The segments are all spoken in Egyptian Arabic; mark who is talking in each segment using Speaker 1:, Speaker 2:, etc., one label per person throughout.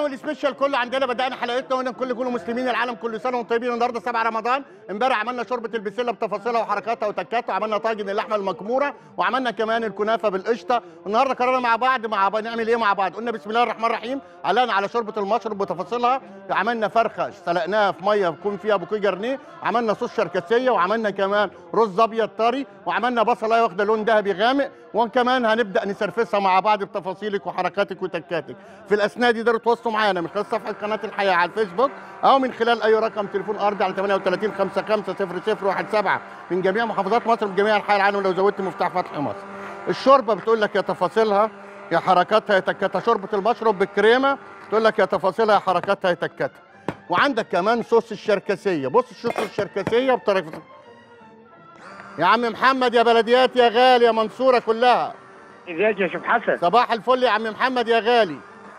Speaker 1: والسبيشال كله عندنا بدانا حلقتنا وهنا كل كل مسلمين العالم كل سنه وانتم طيبين النهارده 7 رمضان امبارح عملنا شوربه البسله بتفاصيلها وحركاتها وتكاتها وعملنا طاجن اللحمه المكموره وعملنا كمان الكنافه بالقشطه والنهارده قررنا مع بعض مع بعض نعمل ايه مع بعض قلنا بسم الله الرحمن الرحيم علقنا على شوربه المشروب بتفاصيلها عملنا فرخه سلقناها في ميه يكون فيها بوكيه جرنيه عملنا صوص شركسيه وعملنا كمان رز ابيض طري وعملنا بصلايه واخده لون ذهبي غامق وكمان هنبدا نسرفسها مع بعض بتفاصيلك وحركاتك وتكاتك في الاثناء دي تقدروا تتواصلوا معانا من خلال صفحه قناه الحياه على الفيسبوك او من خلال اي رقم تليفون ارضي على 38 55 0017 من جميع محافظات مصر من جميع انحاء العالم لو زودت مفتاح فتح مصر الشوربه بتقول لك يا تفاصيلها يا حركاتها يا تكاتها شوربه المشروب بالكريمه تقول لك يا تفاصيلها يا حركاتها يا تكاتها وعندك كمان صوص الشركسيه بص الصوص الشركسيه بطريقه يا عم محمد يا بلديات يا غالي يا منصوره كلها
Speaker 2: ازيك يا شيخ حسن
Speaker 1: صباح الفل يا عم محمد يا غالي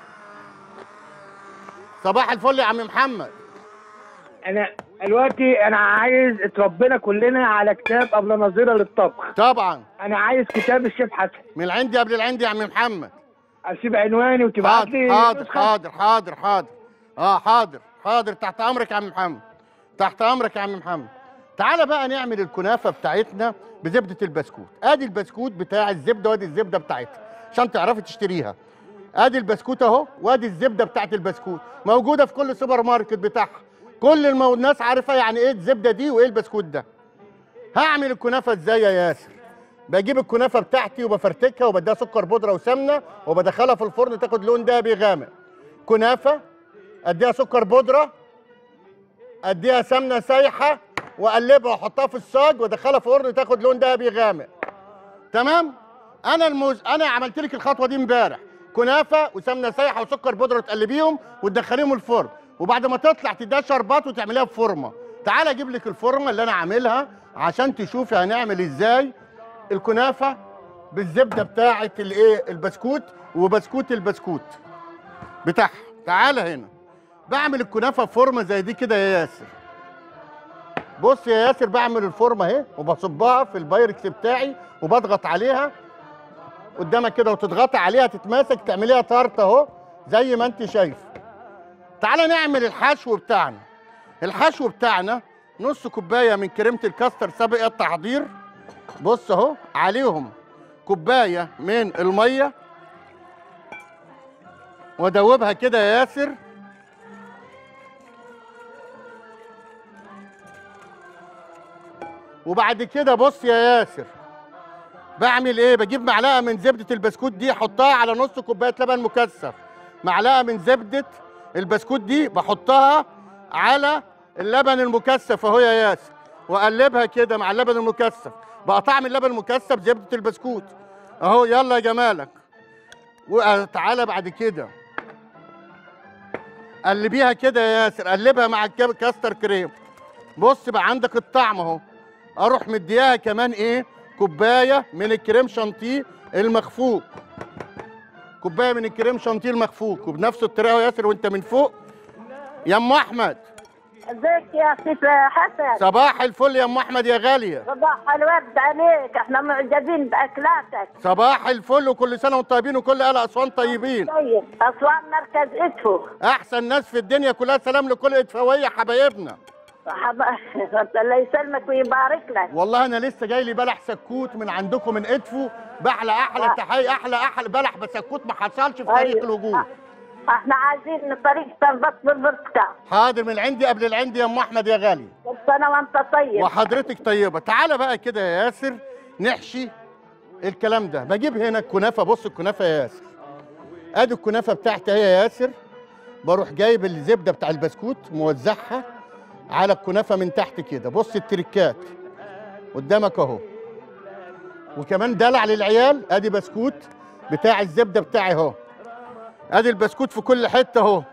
Speaker 1: صباح الفل يا عم محمد
Speaker 2: انا دلوقتي انا عايز اتربينا كلنا على كتاب قبل نظيره للطبخ
Speaker 1: طبعا
Speaker 2: انا عايز كتاب الشيف حسن
Speaker 1: من العندي قبل العندي يا عم محمد
Speaker 2: اسيب عنواني وتبعت
Speaker 1: حاضر
Speaker 2: لي
Speaker 1: حاضر
Speaker 2: نسخة؟
Speaker 1: حاضر حاضر حاضر اه حاضر حاضر تحت امرك يا عم محمد تحت امرك يا عم محمد تعالى بقى نعمل الكنافه بتاعتنا بزبده البسكوت ادي البسكوت بتاع الزبده وادي الزبده بتاعتها عشان تعرفي تشتريها ادي البسكوت اهو وادي الزبده بتاعت البسكوت موجوده في كل سوبر ماركت بتاعها كل المو... الناس عارفه يعني ايه الزبده دي وايه البسكوت ده هعمل الكنافه ازاي يا ياسر بجيب الكنافه بتاعتي وبفرتكها وبديها سكر بودره وسمنه وبدخلها في الفرن تاخد لون دهبي غامق كنافه اديها سكر بودره اديها سمنه سايحه واقلبها واحطها في الصاج وادخلها في الفرن تاخد لون دهبي غامق تمام انا الموز انا عملت لك الخطوه دي امبارح كنافه وسمنه سايحه وسكر بودره تقلبيهم وتدخليهم الفرن وبعد ما تطلع تديها شربات وتعمليها في فورمه تعالى اجيب لك الفورمه اللي انا عاملها عشان تشوفي هنعمل ازاي الكنافه بالزبده بتاعه الايه البسكوت وبسكوت البسكوت بتاعها تعالى هنا بعمل الكنافه في فورمه زي دي كده يا ياسر بص يا ياسر بعمل الفورمه اهي وبصبها في البايركس بتاعي وبضغط عليها قدامك كده وتضغطي عليها تتماسك تعمليها طرط اهو زي ما انت شايف تعالى نعمل الحشو بتاعنا الحشو بتاعنا نص كوبايه من كريمه الكاستر سابق التحضير بص اهو عليهم كوبايه من الميه وادوبها كده يا ياسر وبعد كده بص يا ياسر بعمل ايه بجيب معلقه من زبده البسكوت دي احطها على نص كوبايه لبن مكثف معلقه من زبده البسكوت دي بحطها على اللبن المكثف اهو يا ياسر واقلبها كده مع اللبن المكثف بقى طعم اللبن المكثف زبده البسكوت اهو يلا يا جمالك وتعالى بعد كده قلبيها كده يا ياسر قلبها مع الكب- كاستر كريم بص بقى عندك الطعم اهو اروح مدياها كمان ايه كوبايه من الكريم شانتيه المخفوق كوبايه من الكريم شانتيه المخفوق وبنفس الطريقه يا ياسر وانت من فوق يا ام احمد
Speaker 3: ازيك يا سيف حسن
Speaker 1: صباح الفل يا ام احمد يا غاليه
Speaker 3: صباح الورد عليك احنا معجبين باكلاتك
Speaker 1: صباح الفل وكل سنه وانتم طيبين وكل اهل اسوان طيبين
Speaker 3: طيب اسوان مركز ادفو
Speaker 1: احسن ناس في الدنيا كلها سلام لكل ادفاويه حبايبنا
Speaker 3: حب... الله يسلمك ويبارك لك
Speaker 1: والله انا لسه جاي لي بلح سكوت من عندكم من ادفو بحلى احلى
Speaker 3: آه.
Speaker 1: تحيه احلى احلى بلح بسكوت ما حصلش في تاريخ
Speaker 3: أيوة.
Speaker 1: الوجود
Speaker 3: احنا عايزين طريق تربط بالبرتقال
Speaker 1: حاضر من عندي قبل العندي يا ام احمد يا غالي
Speaker 3: كل سنه وانت طيب
Speaker 1: وحضرتك طيبه تعالى بقى كده يا ياسر نحشي الكلام ده بجيب هنا الكنافه بص الكنافه يا ياسر ادي الكنافه بتاعتي اهي يا ياسر بروح جايب الزبده بتاع البسكوت موزعها على الكنافه من تحت كده بص التركات قدامك اهو وكمان دلع للعيال ادي بسكوت بتاع الزبده بتاعي اهو ادي البسكوت في كل حته اهو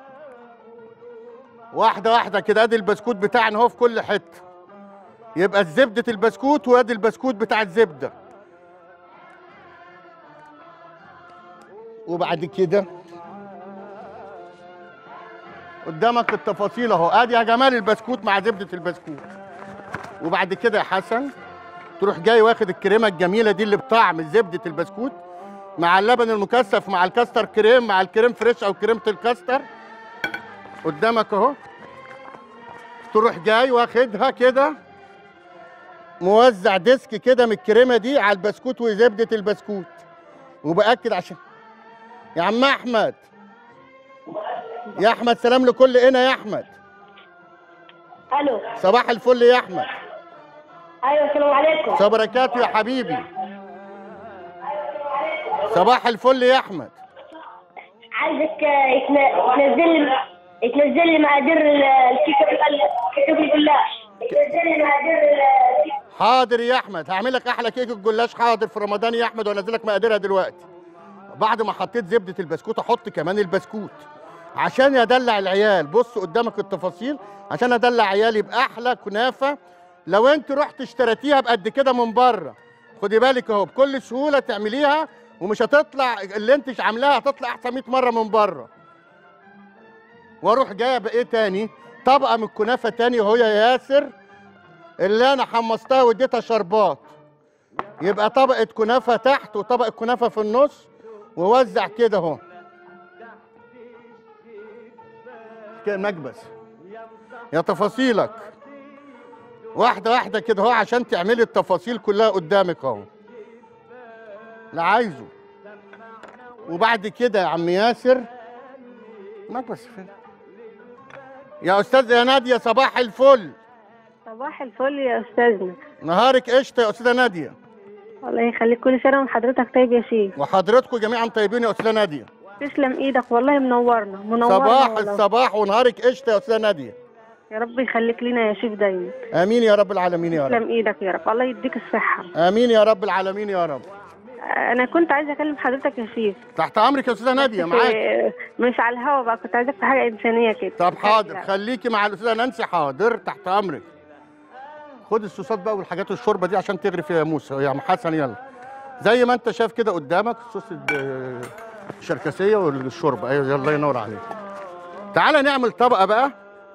Speaker 1: واحده واحده كده ادي البسكوت بتاعنا اهو في كل حته يبقى زبده البسكوت وادي البسكوت بتاع الزبده وبعد كده قدامك التفاصيل اهو ادي يا جمال البسكوت مع زبده البسكوت وبعد كده يا حسن تروح جاي واخد الكريمه الجميله دي اللي بطعم زبده البسكوت مع اللبن المكثف مع الكاستر كريم مع الكريم فريش او كريمه الكاستر قدامك اهو تروح جاي واخدها كده موزع ديسك كده من الكريمه دي على البسكوت وزبده البسكوت وباكد عشان يا عم احمد يا احمد سلام لكل هنا يا احمد
Speaker 3: الو
Speaker 1: صباح الفل يا احمد
Speaker 3: ايوه السلام عليكم
Speaker 1: صباح بركاته يا حبيبي صباح الفل يا احمد
Speaker 3: عايزك آه، يتن- تنزل لي تنزل لي مقادير ال- الكيكه بالقل- الكيكه بالجلاش تنزل لي مقادير ال- الكيكة.
Speaker 1: حاضر يا احمد هعمل لك احلى كيكه جلاش حاضر في رمضان يا احمد وانزل لك مقاديرها دلوقتي بعد ما حطيت زبده البسكوت احط كمان البسكوت عشان ادلع العيال بص قدامك التفاصيل عشان ادلع عيالي باحلى كنافه لو انت رحت اشتريتيها بقد كده من بره خدي بالك اهو بكل سهوله تعمليها ومش هتطلع اللي انت عاملاها هتطلع احسن 100 مره من بره واروح جايب ايه تاني طبقه من الكنافه تاني اهو يا ياسر اللي انا حمصتها واديتها شربات يبقى طبقه كنافه تحت وطبقه كنافه في النص ووزع كده اهو كده مكبس يا تفاصيلك واحده واحده كده اهو عشان تعملي التفاصيل كلها قدامك اهو لا عايزه وبعد كده يا عم ياسر مكبس فين يا استاذه يا ناديه صباح الفل
Speaker 4: صباح الفل يا استاذنا
Speaker 1: نهارك قشطه يا استاذه ناديه
Speaker 4: الله يخليك كل سنه وحضرتك طيب يا شيخ
Speaker 1: وحضرتكم جميعا طيبين يا استاذه ناديه
Speaker 4: تسلم ايدك والله منورنا منورنا
Speaker 1: صباح
Speaker 4: والله.
Speaker 1: الصباح ونهارك قشطه يا استاذه ناديه
Speaker 4: يا رب يخليك لنا يا شيخ دايما
Speaker 1: امين يا رب العالمين يا رب
Speaker 4: تسلم ايدك يا رب الله يديك الصحه
Speaker 1: امين يا رب العالمين يا رب
Speaker 4: انا كنت عايزه اكلم حضرتك يا شيخ
Speaker 1: تحت امرك يا استاذه ناديه
Speaker 4: بس،
Speaker 1: معاك
Speaker 4: آه، مش على الهوا بقى كنت عايزاك في حاجه انسانيه كده
Speaker 1: طب حاضر
Speaker 4: لا.
Speaker 1: خليكي مع الاستاذه نانسي حاضر تحت امرك خد الصوصات بقى والحاجات الشوربه دي عشان تغرف يا موسى يا عم حسن يلا زي ما انت شايف كده قدامك صوص الد- الشركسيه والشوربه ايوه يلا ينور عليك تعالى نعمل طبقه بقى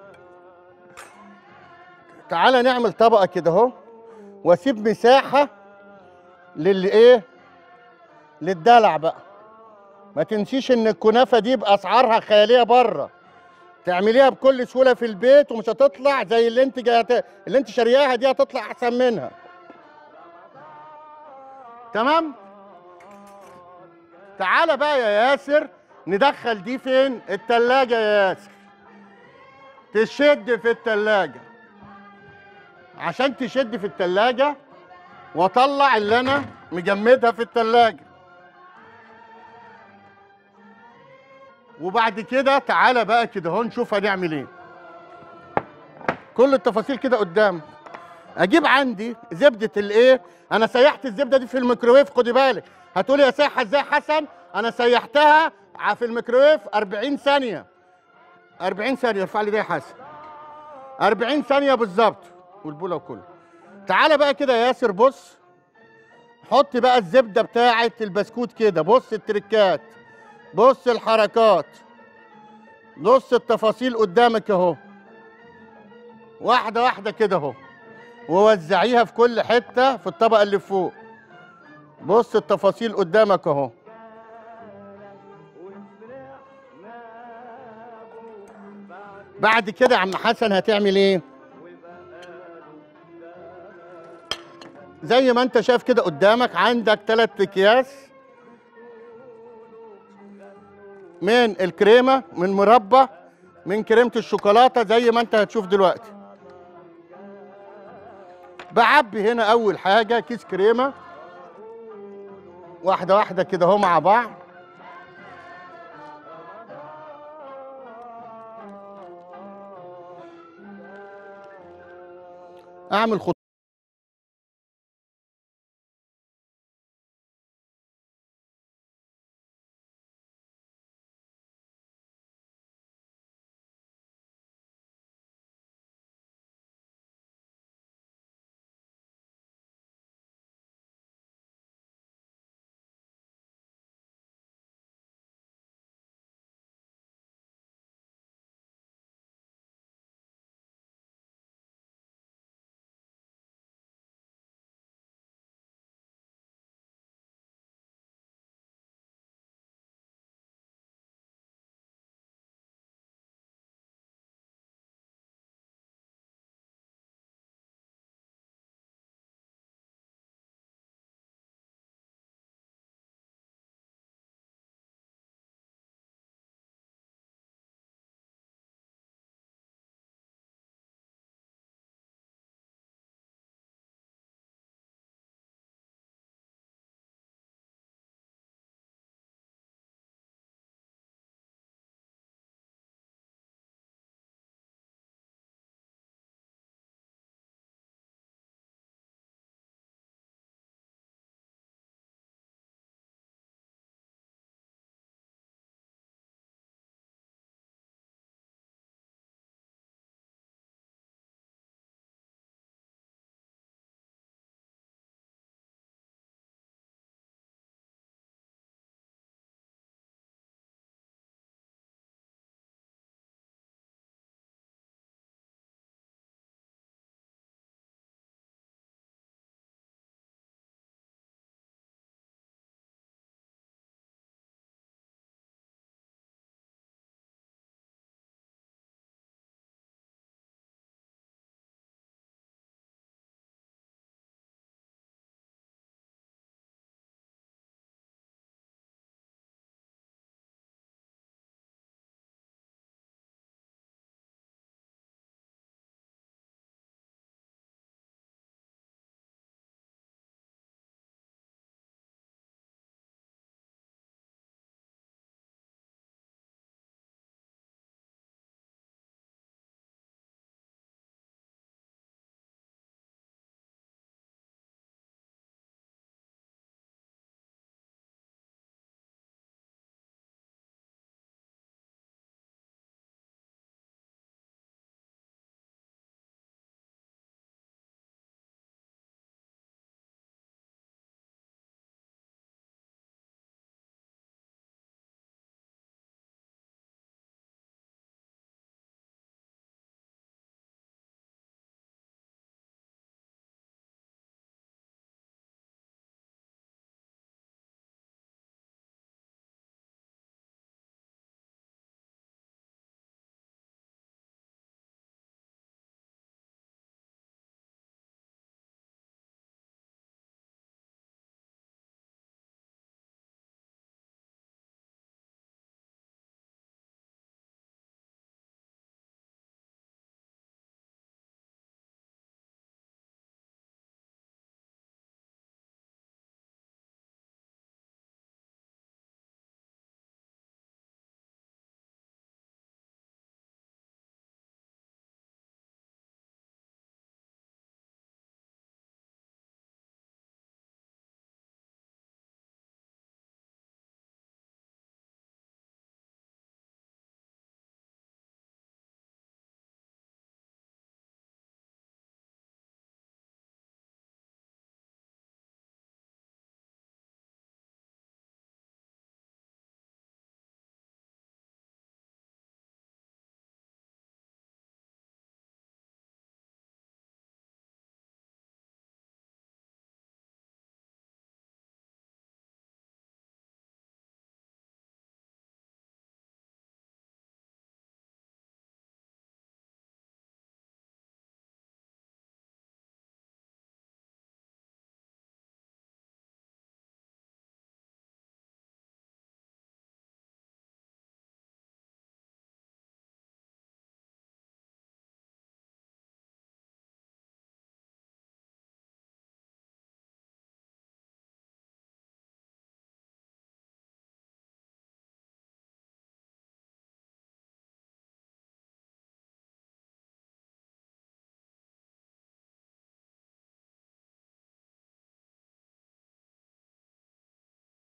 Speaker 1: تعالى نعمل طبقه كده اهو واسيب مساحه للي ايه للدلع بقى ما تنسيش ان الكنافه دي باسعارها خياليه بره تعمليها بكل سهوله في البيت ومش هتطلع زي اللي انت جايه اللي انت شارياها دي هتطلع احسن منها تمام تعالى بقى يا ياسر ندخل دي فين التلاجة يا ياسر تشد في التلاجة عشان تشد في التلاجة واطلع اللي انا مجمدها في التلاجة وبعد كده تعالى بقى كده اهو نشوف هنعمل ايه كل التفاصيل كده قدام اجيب عندي زبده الايه انا سيحت الزبده دي في الميكروويف خدي بالك هتقولي يا سيحها ازاي حسن انا سيحتها ع- في الميكروويف 40 ثانيه 40 ثانيه ارفع لي ده يا حسن 40 ثانيه بالظبط والبوله وكله تعالى بقى كده يا ياسر بص حط بقى الزبده بتاعه البسكوت كده بص التركات بص الحركات بص التفاصيل قدامك اهو واحده واحده كده اهو ووزعيها في كل حته في الطبقه اللي فوق بص التفاصيل قدامك اهو بعد كده يا عم حسن هتعمل ايه زي ما انت شايف كده قدامك عندك ثلاث اكياس من الكريمه من مربى من كريمه الشوكولاته زي ما انت هتشوف دلوقتي بعبي هنا اول حاجه كيس كريمه واحده واحده كده اهو مع بعض اعمل خط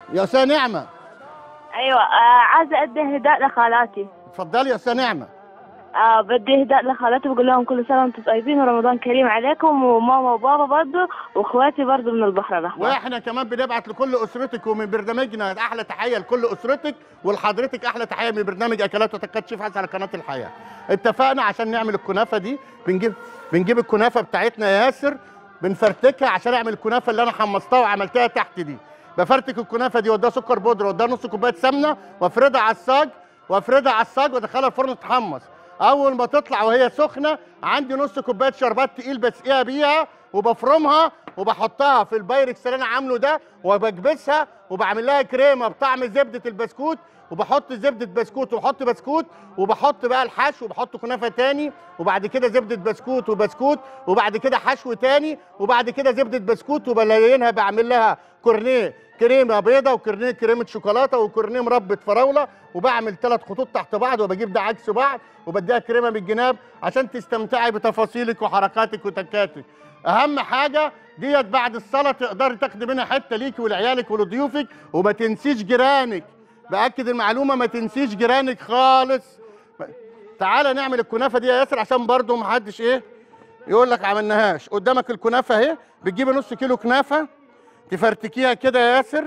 Speaker 1: يا استاذه نعمه
Speaker 4: ايوه آه عايزه ادي هداء لخالاتي
Speaker 1: اتفضلي يا استاذه نعمه
Speaker 4: آه بدي هداء لخالاتي بقول لهم كل سنه وانتم طيبين ورمضان كريم عليكم وماما وبابا برضه واخواتي برضه من البحر الاحمر
Speaker 1: واحنا كمان بنبعت لكل اسرتك ومن برنامجنا احلى تحيه لكل اسرتك ولحضرتك احلى تحيه من برنامج اكلات وتكات شيف حسن على قناه الحياه اتفقنا عشان نعمل الكنافه دي بنجيب بنجيب الكنافه بتاعتنا يا ياسر بنفرتكها عشان اعمل الكنافه اللي انا حمصتها وعملتها تحت دي بفرتك الكنافه دي واديها سكر بودره واديها نص كوبايه سمنه وافردها على الصاج وافردها على الصاج وادخلها الفرن تتحمص اول ما تطلع وهي سخنه عندي نص كوبايه شربات تقيل بسقيها بيها وبفرمها وبحطها في البايركس اللي انا عامله ده وبكبسها وبعمل لها كريمه بطعم زبده البسكوت وبحط زبده بسكوت وبحط بسكوت وبحط بقى الحشو وبحط كنافه تاني وبعد كده زبده بسكوت وبسكوت وبعد كده حشو تاني وبعد كده زبده بسكوت وبلينها بعمل لها كورنيه كريمه بيضه وكورنيه كريمه شوكولاته وكورنيه مربى فراوله وبعمل ثلاث خطوط تحت بعض وبجيب ده عكس بعض وبديها كريمه من الجناب عشان تستمتعي بتفاصيلك وحركاتك وتكاتك اهم حاجه ديت بعد الصلاه تقدري تاخدي منها حته ليكي ولعيالك ولضيوفك وما تنسيش جيرانك باكد المعلومه ما تنسيش جيرانك خالص تعالى نعمل الكنافه دي يا ياسر عشان برضو ما حدش ايه يقول لك عملناهاش قدامك الكنافه اهي بتجيبي نص كيلو كنافه تفرتكيها كده يا ياسر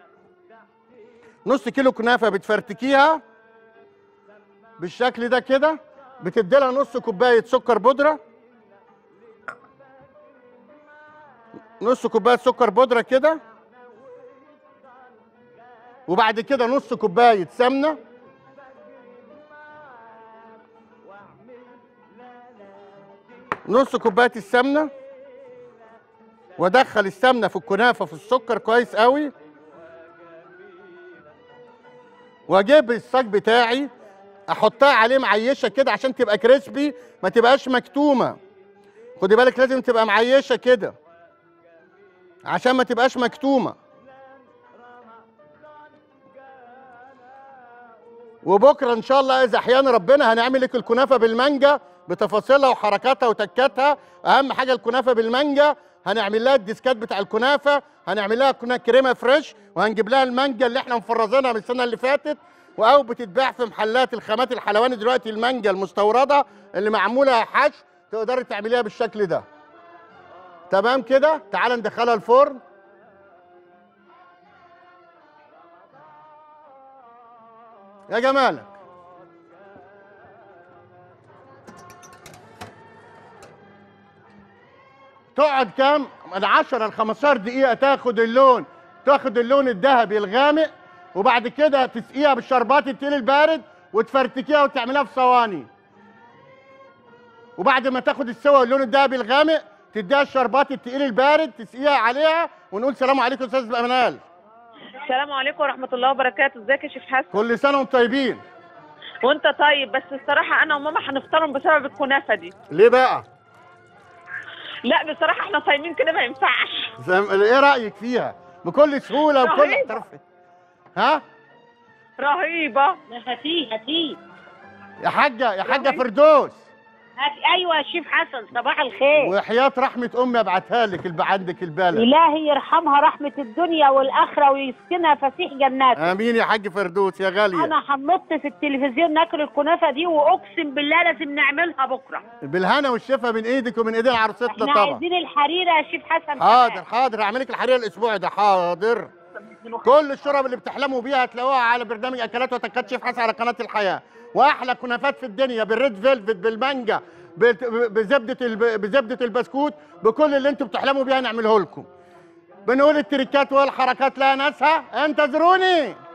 Speaker 1: نص كيلو كنافه بتفرتكيها بالشكل ده كده بتدي لها نص كوبايه سكر بودره نص كوبايه سكر بودره كده وبعد كده نص كوبايه سمنه نص كوبايه السمنه وادخل السمنه في الكنافه في السكر كويس قوي واجيب الصاج بتاعي احطها عليه معيشه كده عشان تبقى كريسبي ما تبقاش مكتومه خدي بالك لازم تبقى معيشه كده عشان ما تبقاش مكتومه وبكره ان شاء الله اذا احيانا ربنا هنعمل لك الكنافه بالمانجا بتفاصيلها وحركاتها وتكاتها اهم حاجه الكنافه بالمانجا هنعمل لها الديسكات بتاع الكنافه هنعمل لها كنا- كريمه فريش وهنجيب لها المانجا اللي احنا مفرزينها من السنه اللي فاتت او بتتباع في محلات الخامات الحلواني دلوقتي المانجا المستورده اللي معموله حشو تقدري تعمليها بالشكل ده تمام كده تعال ندخلها الفرن يا جمالك تقعد كام من 10 ل 15 دقيقة تاخد اللون تاخد اللون الذهبي الغامق وبعد كده تسقيها بالشربات التقيل البارد وتفرتكيها وتعملها في صواني وبعد ما تاخد السوا واللون الذهبي الغامق تديها الشربات التقيل البارد تسقيها عليها ونقول سلام عليكم يا استاذ امال
Speaker 5: السلام عليكم ورحمة الله وبركاته، ازيك يا شيخ حسن؟
Speaker 1: كل سنه وانتم طيبين
Speaker 5: وانت طيب بس الصراحة أنا وماما هنفطرهم بسبب الكنافة دي.
Speaker 1: ليه بقى
Speaker 5: لا بصراحة احنا صايمين كده ما ينفعش.
Speaker 1: زي- ايه رايك فيها بكل سهوله وبكل
Speaker 5: رهيبة.
Speaker 1: احتراف ها
Speaker 5: رهيبة.
Speaker 6: هاتيه هاتيه
Speaker 1: يا حاجه يا حاجه فردوس
Speaker 6: هاتي ايوه يا شيف حسن صباح الخير
Speaker 1: وحياه رحمه امي ابعتها لك اللي عندك البلد
Speaker 6: الهي يرحمها رحمه الدنيا والاخره ويسكنها فسيح جنات
Speaker 1: امين يا حاج فردوس يا غاليه
Speaker 6: انا حنطت في التلفزيون ناكل الكنافه دي واقسم بالله لازم نعملها بكره
Speaker 1: بالهنا والشفا من ايدك ومن ايدين عروستنا
Speaker 6: احنا
Speaker 1: طبعا
Speaker 6: عايزين الحريره يا شيف حسن
Speaker 1: حاضر حاضر هعمل لك الحريره الاسبوع ده حاضر كل الشرب اللي بتحلموا بيها هتلاقوها على برنامج اكلات وتكات شيف حسن على قناه الحياه واحلى كنافات في الدنيا بالريد فيلفت بالمانجا بت- بزبده الب- بزبده البسكوت بكل اللي انتم بتحلموا بيها نعمله لكم بنقول التريكات والحركات لا ناسها انتظروني